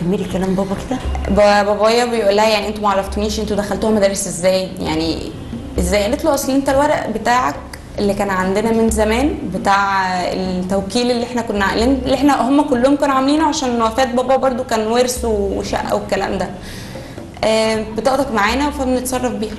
كملي كلام بابا كده ب- بابايا بيقول لها يعني انتوا ما عرفتونيش انتوا دخلتوها مدارس ازاي يعني ازاي قالت له اصل انت الورق بتاعك اللي كان عندنا من زمان بتاع التوكيل اللي احنا كنا عاملين اللي احنا هم كلهم كانوا عاملينه عشان وفاه بابا برضو كان ورث وشقه والكلام ده آه، بطاقتك معانا فبنتصرف بيها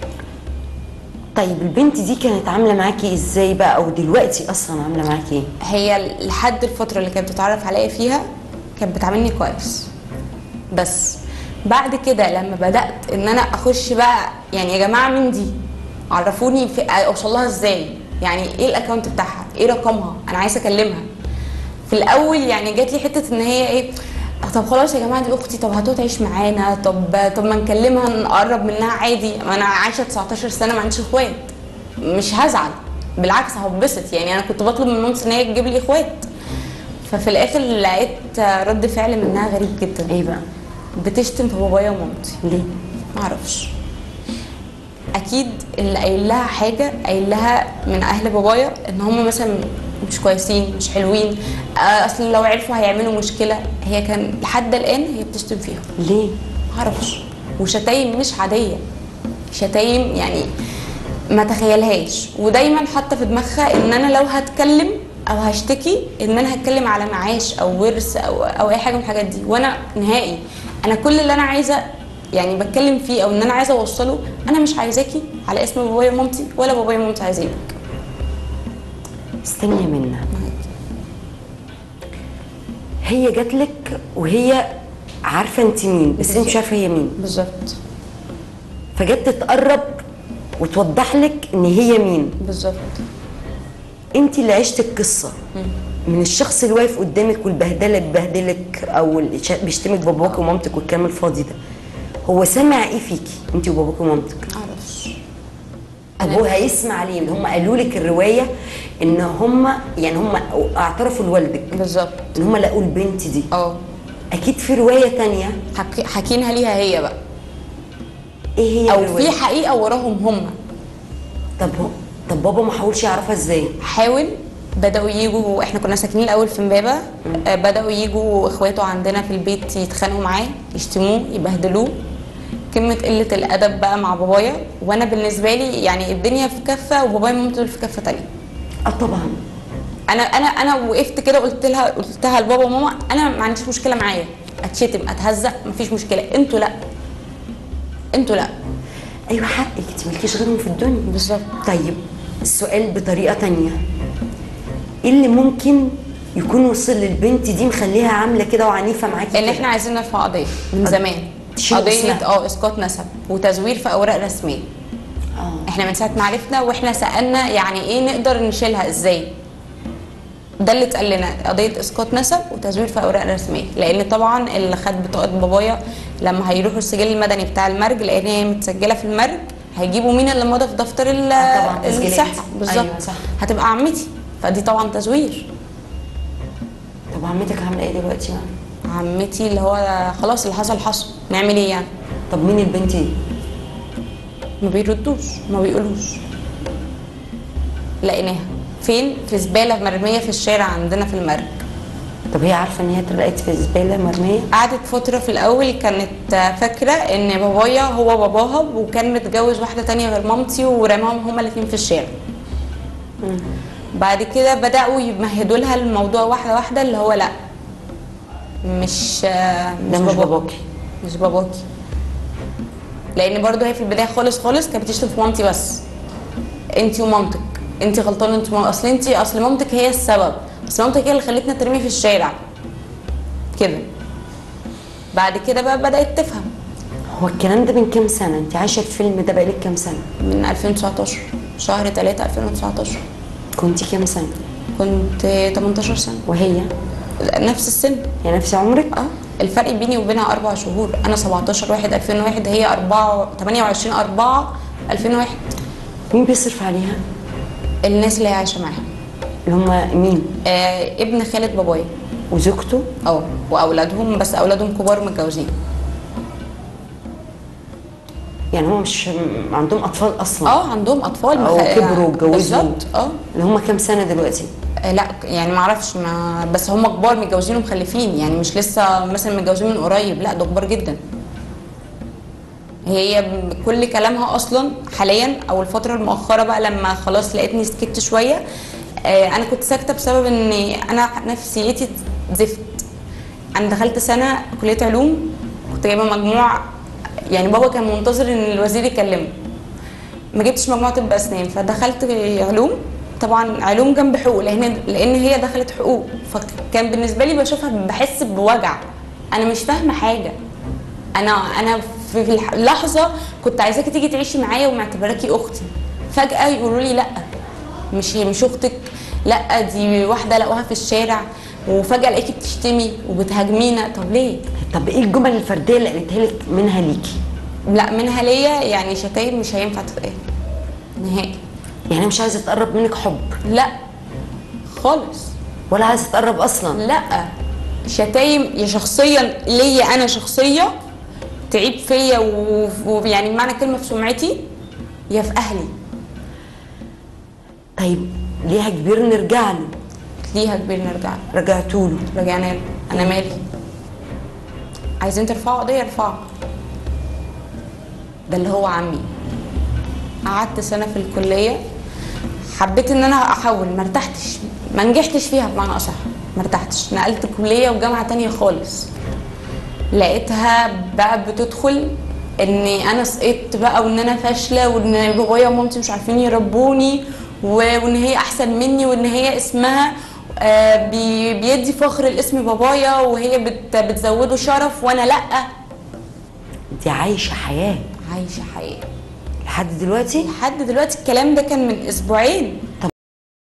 طيب البنت دي كانت عامله معاكي ازاي بقى او دلوقتي اصلا عامله معاكي ايه هي لحد الفترة اللي كانت بتتعرف عليا فيها كانت بتعاملني كويس بس بعد كده لما بدأت ان انا اخش بقى يعني يا جماعة مين دي عرفوني في اوصل لها ازاي يعني ايه الاكونت بتاعها ايه رقمها انا عايزة اكلمها في الاول يعني جات لي حتة ان هي ايه طب خلاص يا جماعه دي اختي طب هاتوا تعيش معانا طب طب ما نكلمها نقرب منها عادي ما انا عايشه 19 سنه ما عنديش اخوات مش هزعل بالعكس هبسط يعني انا كنت بطلب من مامتي ان هي تجيب لي اخوات ففي الاخر لقيت رد فعل منها غريب جدا ايه بقى بتشتم في بابايا ومامتي ليه معرفش اكيد اللي قايل لها حاجه قايل لها من اهل بابايا ان هم مثلا مش كويسين مش حلوين آه، اصل لو عرفوا هيعملوا مشكله هي كان لحد الان هي بتشتم فيهم ليه معرفش وشتايم مش عاديه شتايم يعني ما تخيلهاش ودايما حاطه في دماغها ان انا لو هتكلم او هشتكي ان انا هتكلم على معاش او ورث او او اي حاجه من الحاجات دي وانا نهائي انا كل اللي انا عايزه يعني بتكلم فيه او ان انا عايزه اوصله انا مش عايزاكي على اسم بابايا ومامتي ولا بابايا ومامتي عايزينك استني يا منى هي جات لك وهي عارفه انت مين بس انت مش عارفه هي مين بالظبط فجت تتقرب وتوضح لك ان هي مين بالظبط انت اللي عشت القصه من الشخص اللي واقف قدامك والبهدله بيبهدلك او اللي شا- بيشتمك باباك ومامتك والكلام الفاضي ده هو سمع ايه فيكي انت وباباك ومامتك معرفش طب هو هيسمع ليه هم قالوا لك الروايه ان هم يعني هم اعترفوا لوالدك بالظبط ان هم لقوا البنت دي اه اكيد في روايه تانية حكي- حاكينها ليها هي بقى ايه هي او الروايه في حقيقه وراهم هم طب هو طب بابا ما حاولش يعرفها ازاي حاول بدأوا يجوا احنا كنا ساكنين الأول في امبابة آه، بدأوا يجوا اخواته عندنا في البيت يتخانقوا معاه يشتموه يبهدلوه كلمة قلة الأدب بقى مع بابايا وأنا بالنسبة لي يعني الدنيا في كفة وبابايا ومامتي دول في كفة تانية اه طبعا أنا أنا أنا وقفت كده قلت لها قلتها لبابا وماما أنا ما عنديش مشكلة معايا أتشتم أتهزق مفيش مشكلة أنتوا لأ أنتوا لأ ايوه حقك انت مالكيش غيرهم في الدنيا بالظبط طيب السؤال بطريقه تانية ايه اللي ممكن يكون وصل للبنت دي مخليها عامله كده وعنيفه معاكي ان كده؟ احنا عايزين نرفع قضيه من زمان تشيل قضيه اسمها. اه اسقاط نسب وتزوير في اوراق رسميه اه احنا من ساعه ما عرفنا واحنا سالنا يعني ايه نقدر نشيلها ازاي ده اللي اتقال لنا قضيه اسقاط نسب وتزوير في اوراق رسميه لان طبعا اللي خد بطاقه بابايا لما هيروحوا السجل المدني بتاع المرج لان هي متسجله في المرج هيجيبوا مين اللي مضى في دفتر ال- آه طبعاً، تسجيلات. الصحه بالظبط أيوة، صح. هتبقى عمتي فدي طبعا تزوير طب عمتك عامله ايه دلوقتي بقى عمتي اللي هو خلاص اللي حصل حصل نعمل ايه يعني طب مين البنت دي ما بيردوش ما بيقولوش لقيناها فين في زباله مرميه في الشارع عندنا في المرج طب هي عارفه ان هي اتلقت في زباله مرميه قعدت فتره في الاول كانت فاكره ان بابايا هو باباها وكان متجوز واحده تانية غير مامتي ورماهم هما الاتنين في الشارع بعد كده بداوا يمهدوا لها الموضوع واحده واحده اللي هو لا مش ده مش باباكي مش باباكي لان برضو هي في البدايه خالص خالص كانت بتشتم في مامتي بس انت ومامتك انت غلطانه انت مام... اصل انت اصل مامتك هي السبب اصل مامتك هي اللي خلتنا ترمي في الشارع كده بعد كده بقى بدات تفهم هو الكلام ده من كام سنه انت عايشه الفيلم ده بقالك كام سنه من 2019 شهر 3 2019 كنتي كام سنه كنت 18 سنه وهي نفس السن هي نفس عمرك اه الفرق بيني وبينها اربع شهور انا 17 1 2001 هي 4 28 4 2001 مين بيصرف عليها الناس اللي هي عايشه معاها اللي هم مين آه ابن خالد بابايا وزوجته اه واولادهم بس اولادهم كبار متجوزين يعني هم مش عندهم اطفال اصلا اه عندهم اطفال أو مخ- كبروا واتجوزوا. بالظبط اه اللي هم كام سنه دلوقتي آه، لا يعني ما اعرفش ما بس هم كبار متجوزين ومخلفين يعني مش لسه مثلا متجوزين من قريب لا ده كبار جدا هي ب- كل كلامها اصلا حاليا او الفتره المؤخره بقى لما خلاص لقيتني سكت شويه آه، انا كنت ساكته بسبب ان انا نفسيتي زفت انا دخلت سنه كليه علوم كنت جايبه مجموع يعني بابا كان منتظر ان الوزير يكلمه ما جبتش مجموع طب اسنان فدخلت علوم طبعا علوم جنب حقوق لان لان هي دخلت حقوق فكان بالنسبه لي بشوفها بحس بوجع انا مش فاهمه حاجه انا انا في في الح- لحظه كنت عايزاكي تيجي تعيشي معايا ومعتبراكي اختي فجاه يقولوا لي لا مش هي مش اختك لا دي واحده لقوها في الشارع وفجاه الاقيكي بتشتمي وبتهاجمينا طب ليه طب ايه الجمل الفرديه اللي قالتها لك منها ليكي لا منها ليا يعني شتايم مش هينفع تتقال نهائي يعني مش عايزه تقرب منك حب لا خالص ولا عايزه تقرب اصلا لا شتايم يا شخصيا ليا انا شخصيه تعيب فيا و- ويعني بمعنى الكلمه في سمعتي يا في اهلي طيب ليها كبير نرجع له ليها كبير نرجع رجعتوا له رجعنا له انا مالي عايزين ترفعوا قضيه ارفعوا ده اللي هو عمي قعدت سنه في الكليه حبيت ان انا احول ما ارتحتش ما نجحتش فيها بمعنى اصح ما ارتحتش نقلت كليه وجامعه تانية خالص لقيتها بقى بتدخل اني انا سقطت بقى وان انا فاشله وان بابايا ومامتي مش عارفين يربوني و- وان هي احسن مني وان هي اسمها آه، بي- بيدي فخر لاسم بابايا وهي بت- بتزوده شرف وانا لا انت عايشه حياه عايشه حياه لحد دلوقتي لحد دلوقتي الكلام ده كان من اسبوعين